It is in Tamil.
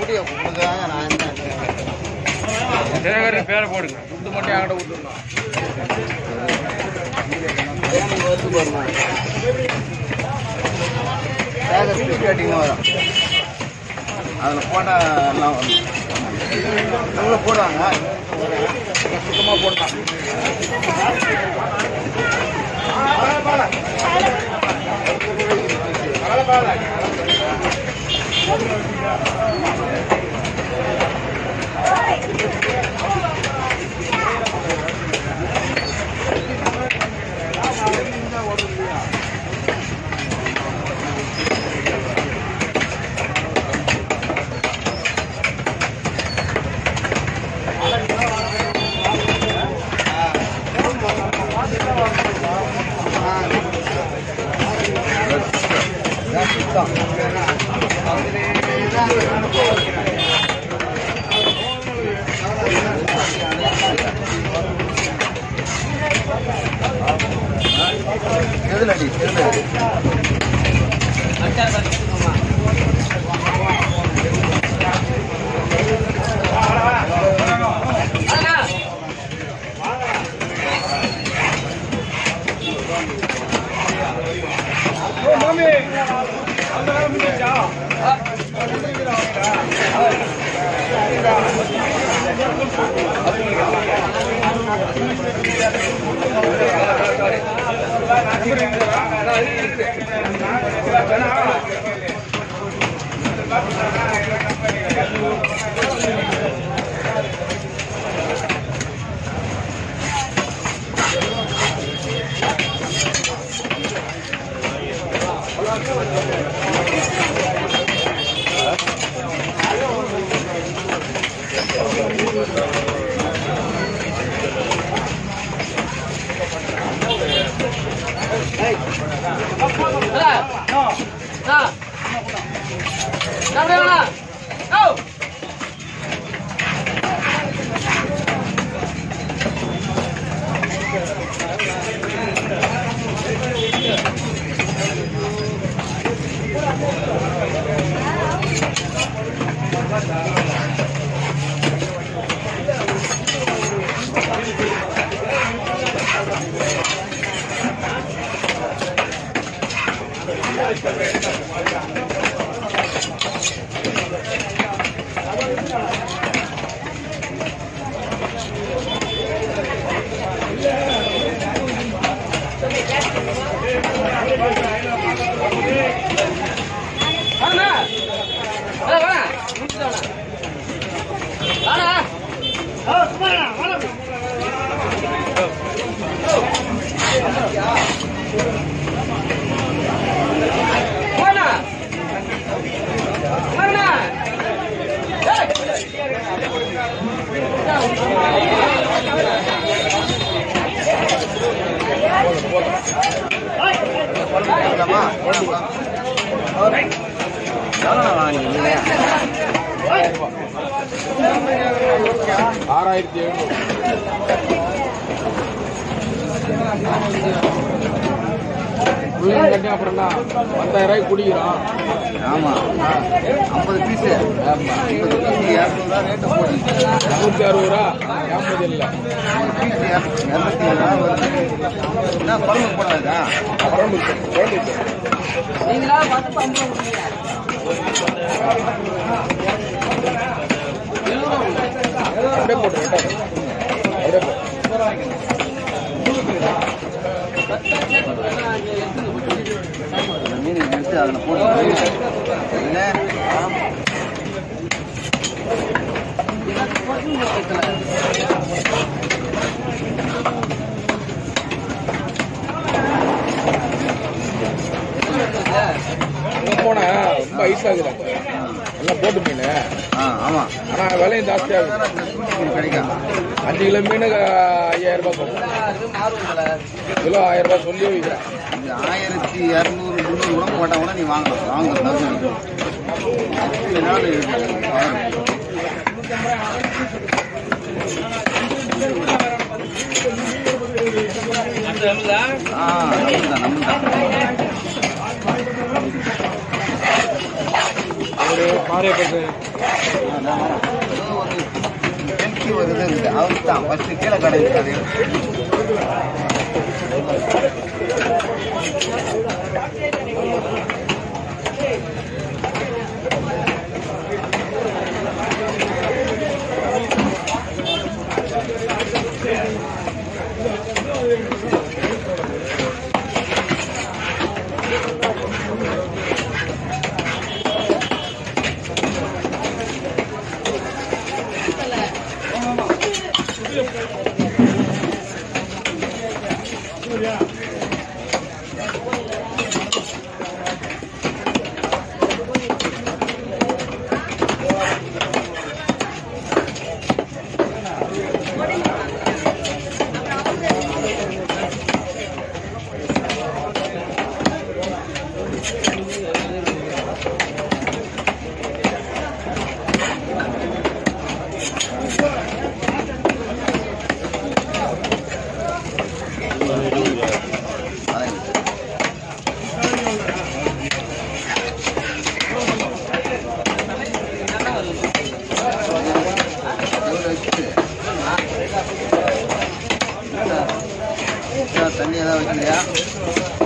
முடியும் உங்களுக்காக நான் என்ன சேகரின் பேரை போடுங்க துட்டு மட்டும் என்கிட்ட விட்டுருந்தோம் எனக்கு வந்து பாருங்க சேகர் ஸ்பீட் கட்டிங் வரும் அதில் போட்டால் எல்லாம் வரும் உள்ள போடுவாங்க சுத்தமாக போட்டான் எதில் அடி எதில் அடி போடலாமா எவ்வளோ வாங்கினீங்க ஆறாயிரத்தி எழுநூறு உள்ளம் கட்டி அப்புறம் தான் பத்தாயிரம் ரூபாய்க்கு குடிக்கிறோம் ஆமாம் ஐம்பது பீஸு ஐம்பது பீஸு இரநூறுவா ரேட்டு போடுது இரநூத்தி அறுபது ரூபா ஐம்பது இல்லை பீஸு இரநூத்தி ரூபா வருது என்ன குழம்பு போடாதா குழம்பு குழம்பு அப்படியே போட்டு ரெண்டாவது அப்படியே போட்டு அந்த மீன் எடுத்து அதில் போட்டு இல்லை அங்கே போனால் ரொம்ப ஐஸ் ஆகுது அங்கே எல்லாம் போட்டு மீன் ஆ ஆமாம் ஆனால் விலையும் ஜாஸ்தியாகுது அதனால இந்த சூட்டி மீன் கிடைக்கும் அஞ்சு கிலோ மீன் ஐயாயிரம் ரூபாய் சொல்லுங்கள் கிலோ ஆயிரம் ரூபாய் சொல்லி வைக்கிறேன் இது ஆயிரத்தி இரநூறு முந்நூறு கூட போட்டால் கூட நீ வாங்கலாம் வாங்குறது எத்தனை நாள் இருக்கு? ஆ நம்மதான் நம்மதான் ஒரு பாறை பத்து நான் வரேன். ஏதோ ஒரு empty ஒரு இது இருக்குது அவருக்கு தான் ஃபஸ்ட்டு கீழே கடை இருக்காது அதான் எவ்வளோ வச்சுட்டு தண்ணி ஏதாவது வைக்கலையா